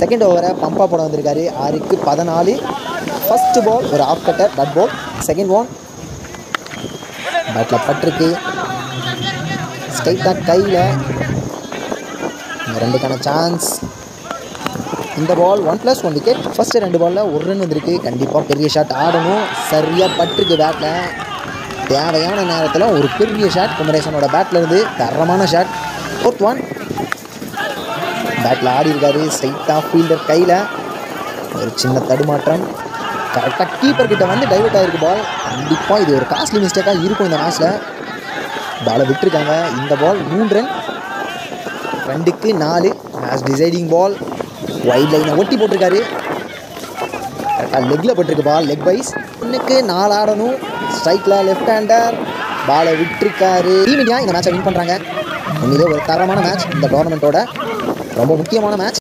second ஓவரை பம்பா போட வந்திருக்காரு ஆறுக்கு பதினாலு ஃபர்ஸ்ட் பால் ஒரு off cutter dot ball second one பேட்டில் பட்டிருக்கு ஸ்ட்ரைட்டாக கையில் ரெண்டுக்கான சான்ஸ் இந்த ball one plus one wicket first ரெண்டு பாலில் ஒரு ரன் வந்திருக்கு கண்டிப்பாக பெரிய ஷாட் ஆடணும் சரியாக பட்டிருக்கு பேட்டில் தேவையான நேரத்தில் ஒரு பெரிய ஷாட் குமரேசனோட பேட்டில் இருந்து தரமான ஷாட் ஃபோர்த் ஒன் பேட்டில் ஆடி இருக்காரு ஸ்ட்ரைட்டாக ஃபீல்டர் கையில் ஒரு சின்ன தடுமாற்றம் கரெக்டாக கீப்பர் கிட்ட வந்து டைவர்ட் ஆகிருக்கு பால் கண்டிப்பாக இது ஒரு காஸ்ட்லி மிஸ்டேக்காக இருக்கும் இந்த மேட்ச்சில் பாலை விட்டுருக்காங்க இந்த பால் மூணு ரன் ரெண்டுக்கு நாலு மேட்ச் டிசைடிங் பால் வைட் லைனை ஒட்டி போட்டிருக்காரு கரெக்டாக லெக்கில் போட்டிருக்கு பால் லெக் வைஸ் ஒன்றுக்கு நாலு ஆடணும் ஸ்ட்ரைக்கில் லெஃப்ட் ஹேண்டர் பாலை விட்டுருக்காரு டீம் இந்தியா இந்த மேட்சை வின் பண்ணுறாங்க உண்மையிலே ஒரு தரமான மேட்ச் இந்த டோர்னமெண்ட்டோட ரொம்ப முக்கியமான மேட்ச்